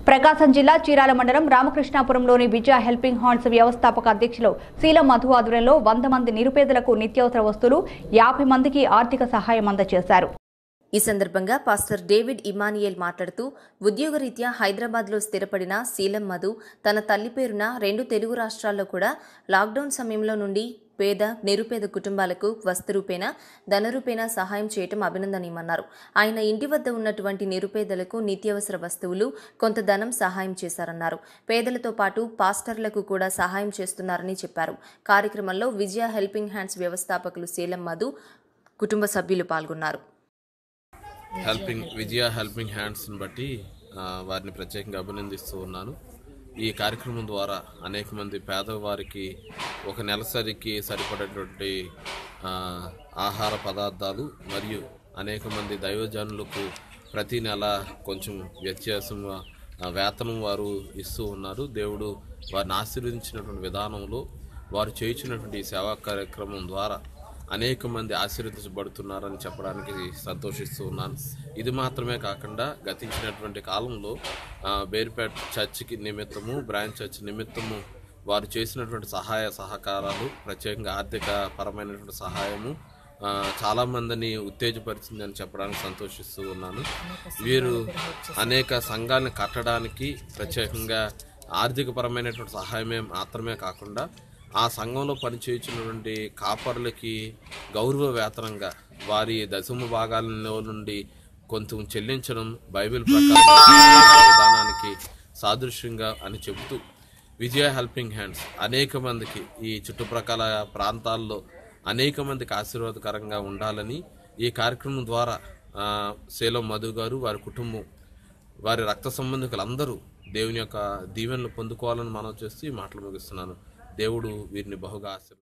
ప్రకాశం జిల్లా చీరాల మండలం రామకృష్ణాపురంలోని విజయ helping hands వ్యవస్థాపక అధ్యక్షులు శీల మధు ఆధ్వర్యంలో వంద మంది నిరుపేదలకు నిత్యావసర వస్తువులు యాభై మందికి ఆర్థిక సహాయం అందజేశారు ఈ సందర్భంగా పాస్టర్ డేవిడ్ ఇమానియేల్ మాట్లాడుతూ ఉద్యోగరీత్యా హైదరాబాద్లో స్థిరపడిన శీలం మధు తన తల్లి పేరున రెండు తెలుగు రాష్ట్రాల్లో కూడా లాక్డౌన్ సమయంలో నుండి పేద నిరుపేద కుటుంబాలకు వస్తురూపేణ ధనరూపేణ సహాయం చేయటం అభినందనీయమన్నారు ఆయన ఇంటి వద్ద ఉన్నటువంటి నిరుపేదలకు నిత్యావసర వస్తువులు కొంత ధనం సహాయం చేశారన్నారు పేదలతో పాటు పాస్టర్లకు కూడా సహాయం చేస్తున్నారని చెప్పారు కార్యక్రమంలో విజయ హెల్పింగ్ హ్యాండ్స్ వ్యవస్థాపకులు శీలం మధు కుటుంబ సభ్యులు పాల్గొన్నారు హెల్పింగ్ విజయ హెల్పింగ్ హ్యాండ్స్ని బట్టి ఆ, వారిని ప్రత్యేకంగా అభినందిస్తూ ఉన్నాను ఈ కార్యక్రమం ద్వారా అనేక మంది పేదవారికి ఒక నెలసరికి సరిపడేటువంటి ఆ, ఆహార పదార్థాలు మరియు అనేక మంది దైవజనులకు ప్రతి నెల కొంచెం వ్యత్యాసం ఆ, వేతనం వారు ఇస్తూ ఉన్నారు దేవుడు వారిని ఆశీర్వదించినటువంటి విధానంలో వారు చేయించినటువంటి ఈ సేవా కార్యక్రమం ద్వారా అనేక మంది ఆశీర్వదించబడుతున్నారని చెప్పడానికి సంతోషిస్తూ ఉన్నాను ఇది మాత్రమే కాకుండా గతించినటువంటి కాలంలో ఆ, బేర్పేట చర్చికి నిమిత్తము బ్రాంచ్ చర్చ్ నిమిత్తము వారు చేసినటువంటి సహాయ సహకారాలు ప్రత్యేకంగా ఆర్థిక పరమైనటువంటి సహాయము ఆ, చాలా మందిని ఉత్తేజపరిచిందని చెప్పడానికి సంతోషిస్తూ ఉన్నాను వీరు అనేక సంఘాలను కట్టడానికి ప్రత్యేకంగా ఆర్థిక పరమైనటువంటి సహాయమే మాత్రమే కాకుండా ఆ సంఘంలో పనిచేయించినటువంటి కాపర్లకి గౌరవ వేతనంగా వారి దశమ భాగాలలో నుండి కొంచెం చెల్లించడం బైబిల్ ప్రకారం విధానానికి సాదృశ్యంగా అని చెబుతూ విజయ హెల్పింగ్ హ్యాండ్స్ అనేక మందికి ఈ చుట్టుప్రక్కల ప్రాంతాల్లో అనేక మందికి ఆశీర్వాదకరంగా ఉండాలని ఈ కార్యక్రమం ద్వారా ఆ, శీలం మధు గారు వారి కుటుంబం వారి రక్త సంబంధికులందరూ దేవుని యొక్క దీవెనలు పొందుకోవాలని మనం చేస్తూ ఈ మాటలు ముగిస్తున్నాను దేవుడు వీరిని బహుగా ఆశీర్వ